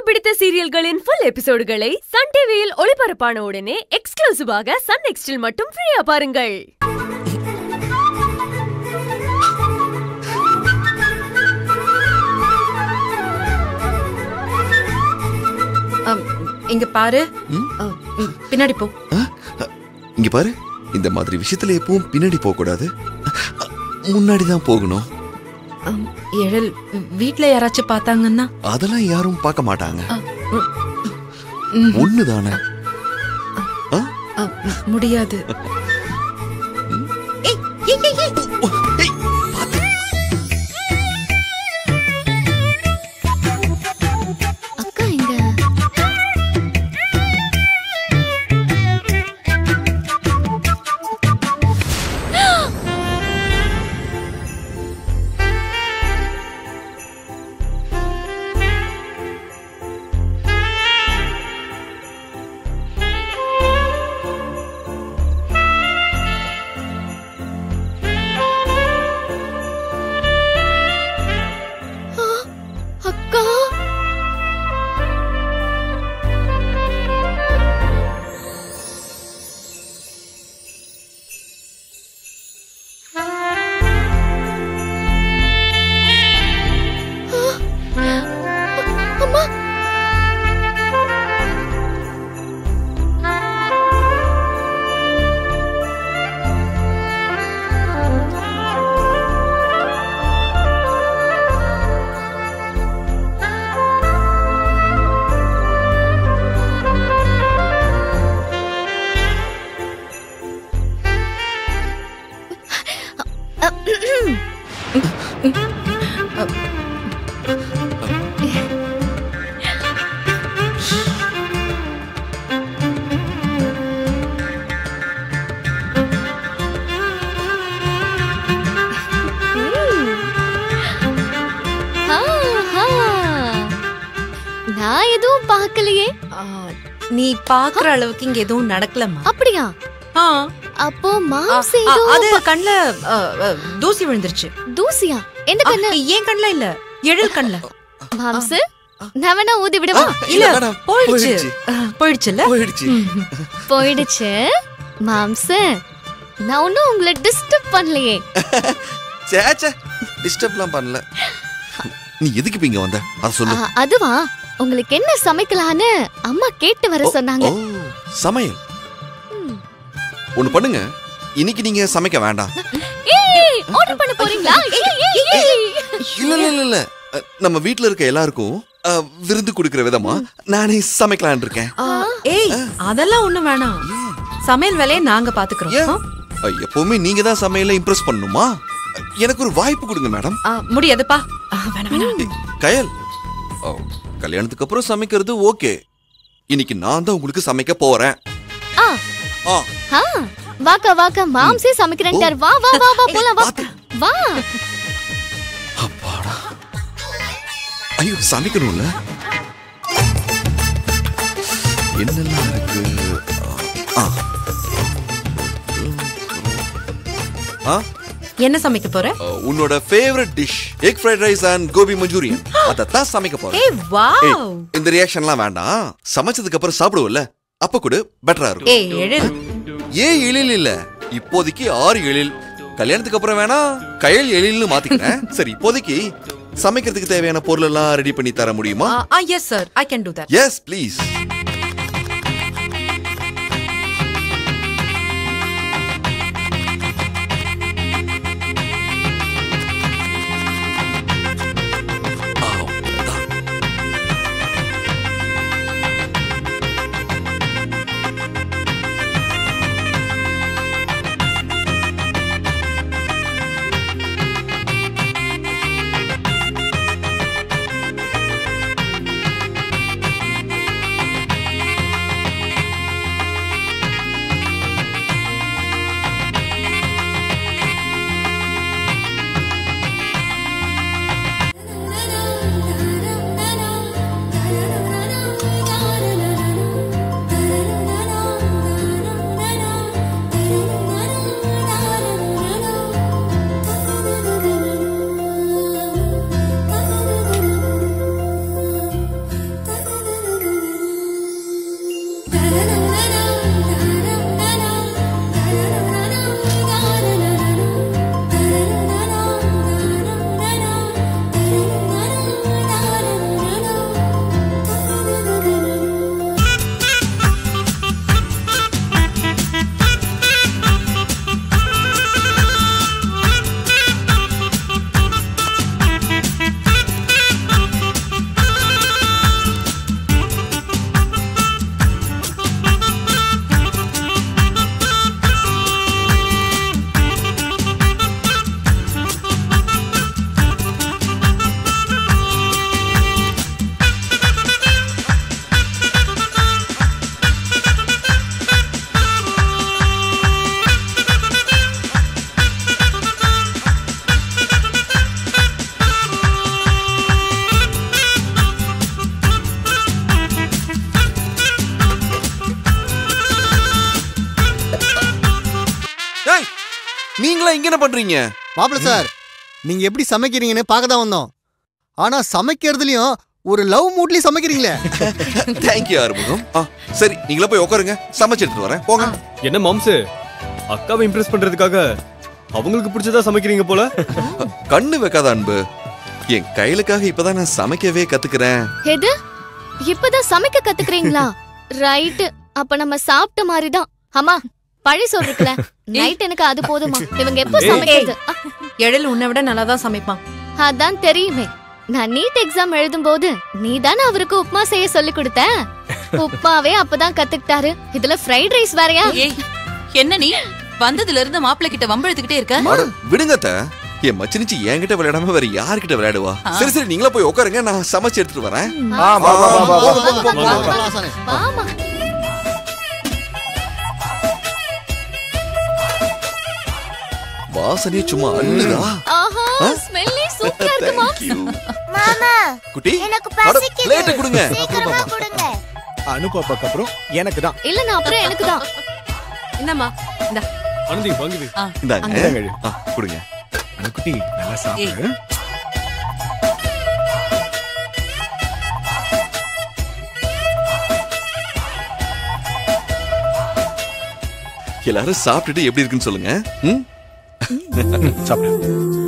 பிடித்த சீரியல்களின் full எபிசோடுகளை Sun டிவியில் ஒளிபரப்பான உடனே எக்ஸ்க்ளூசிவாக சன் நெக்ஸ்டில் மட்டும் ஃப்ரீயா பாருங்கள் அம், இங்க பாரு ம்? அ, ம், பின்னாடி போ இங்க பாரு இந்த மாதிரி விஷயத்துல எப்பவும் பின்னாடி போக கூடாது முன்னாடி தான் போகணும் அம், எழில் வீட்ல யாராச்சும் பார்த்தாங்கன்னா அதெல்லாம் யாரும் பார்க்க மாட்டாங்க அ, ம், ம், ஒண்ணுதானே ஆ? அ, ம், முடியாது ஏய், ஏய், ஏய், ஏய். ஓ, ஏய், பாத்து. அக்கா எங்க அக்கா அம்மா ஆஹா. நான் எதுவும் பார்க்கலையே ஆ, நீ பாக்குற அளவுக்கு இங்க எதுவும் நடக்கலமா அப்படியா ஆ, அப்போ ஆ, மாம்ச ஆ, ஏதோ அது கண்ணுல அ, அ, தூசி விழுந்துருச்சு தூசியா என்ன ஆ, கண்ணு ஏன் கண்ணுல இல்ல எழில் கண்ணுல மாம்ச நான் வேணா ஊதி விடவா இல்ல வேணாம், போயிடுச்சு போயிடுச்சு. ஆ, போயிடுச்சுல்ல போயிடுச்சு ம். போயிடுச்சு மாம்ச நான் ஒன்னும் உங்களை டிஸ்டர்ப் பண்ணலையே சேச்சே டிஸ்டர்ப்லாம் பண்ணல நீ எதுக்கு இப்ப இங்க வந்த அத சொல்லு ஆ, அதுவா உங்களுக்கு என்ன சமைக்கலான்னு அம்மா கேட்டு வர சொன்னாங்க ஓ சமையல் ம். ஒண்ணு பண்ணுங்க இன்னைக்கு நீங்க சமைக்க வேண்டாம் ஏய் ஆர்டர் பண்ண போறீங்களா ஏய், ஏய், ஏய். இல்ல இல்ல இல்ல இல்ல அ, நம்ம வீட்ல இருக்க எல்லாருக்கும் அ, விருந்து கொடுக்கிற விதமா நானே சமைக்கலாம்னு இருக்கேன் ஆ, ஏய் அதெல்லாம் ஒண்ணும் வேணாம் சமையல் வேலையை நாங்க பாத்துக்கிறோம் ஏன்? ஆ? அ, எப்பவுமே நீங்க தான் சமையல இம்ப்ரெஸ் பண்ணணுமா எனக்கு ஒரு வாய்ப்பு கொடுங்க மேடம் ஆ, முடியாதுப்பா ஆ, வேணாம் வேணாம் ஏய், கயல் ஓ, கல்யாணத்துக்கு அப்புறம் சமைக்கிறது ஓகே இன்னைக்கு நான் தான் உங்களுக்கு சமைக்க போறேன் ஆ ஆ ஆ வாக்கா வாக்கா மாம்சே சமைக்கிறேன்டார் வா வா வா வா போலாம் வா பாத்து. வா அப்பாடா ஐயோ சமைக்கணும்ல என்னெல்லாம் இருக்கு ஆ. ஆ என்ன சமைக்க போற ஆ, உன்னோட favourite dish egg fried rice and gobi manchurian அதைத்தான் சமைக்க போறேன் ஏய் வாவ் ஏய், இந்த ரியாக்ஷன்லாம் வேண்டாம் சமைச்சதுக்கு அப்புறம் சாப்பிடுவோம்ல அப்ப கூட பெட்டரா இருக்கும் ஏய் எழில் ஏன் எழில் இல்ல இப்போதைக்கு ஆறு எழில் கல்யாணத்துக்கு அப்புறம் வேணா கயல் எழில்னு மாத்திக்கிறேன் சரி இப்போதைக்கு சமைக்கிறதுக்கு தேவையான பொருள் எல்லாம் ரெடி பண்ணி தர முடியுமா ஆ yes sir I can do that yes please நீங்களா இங்க என்ன பண்றீங்க மாப்பிள்ள சார் நீங்க எப்படி சமைக்கிறீங்கன்னு பார்க்க தான் வந்தோம் ஆனா சமைக்கிறதுலயும் ஒரு லவ் மூட்லயும் சமைக்கிறீங்களே தேங்க்யூ ஆறுமுகம் ஆ, சரி நீங்களா போய் உட்காருங்க சமைச்சு எடுத்துட்டு வரேன் போங்க என்ன மாம்சு அக்காவை இம்ப்ரெஸ் பண்றதுக்காக அவங்களுக்கு பிடிச்சதா சமைக்கிறீங்க போல கண்ணு வைக்காத அன்பு என் கையிலுக்காக இப்பதான் நான் சமைக்கவே கத்துக்கிறேன் எது இப்பதான் சமைக்க கத்துக்கிறீங்களா ரைட் அப்ப நம்ம சாப்பிட்ட மாதிரி தான் அம்மா பழி சொல்றீங்களே நைட் எனக்கு அது போதுமா இவங்க எப்போ ஏய். சமைக்கிறது அ, எழில் உன்னை விட நல்லா தான் சமைப்பான் அதான் தெரியுமே நான் நீட் எக்ஸாம் எழுதும்போது நீ தானே அவருக்கு உப்புமா செய்ய சொல்லி கொடுத்த உப்புமாவே அப்பதான் கத்துக்கிட்டாரு இதுல ஃப்ரைட் ரைஸ் வேறயா ஏய் என்ன நீ வந்ததுல இருந்து மாப்பிள்ளை கிட்ட வம்பெழுத்துக்கிட்டே இருக்க அட, விடுங்க அத்தை. என் மச்சினிச்சு என்கிட்ட விளையாடாம வேற யார்கிட்ட விளையாடுவா சரி சரி நீங்களா போய் உட்காருங்க நான் சமைச்சு எடுத்துட்டு வரேன் ஆ, வா, வா, வா, வா, வா. போங்க, போங்க, போங்க, வாங்க, போங்க, ஆசானே. ஆமா வாசனையே சும்மா அள்ளுதா ஆஹா ஸ்மெல்லி சூப்பரா இருக்குமா தேங்க்யூ மாமா குட்டி எனக்கு அட, பசிக்குது பிளேட்டை கொடுங்க சீக்கிரமா கொடுங்க அனுப்பாப்பாக்கு அப்புறம் எனக்கு தான் இல்ல நான் அப்புறம் எனக்கு தான் என்னம்மா இந்த ஆனந்தி வாங்கி வை. இந்தாங்க இந்தாங்க. ஆ, கொடுங்க அனுக்குட்டி நல்லா சாப்பிடு எல்லாரும் சாப்பிட்டுட்டு எப்படி இருக்குன்னு சொல்லுங்க ம் சாப்பிடு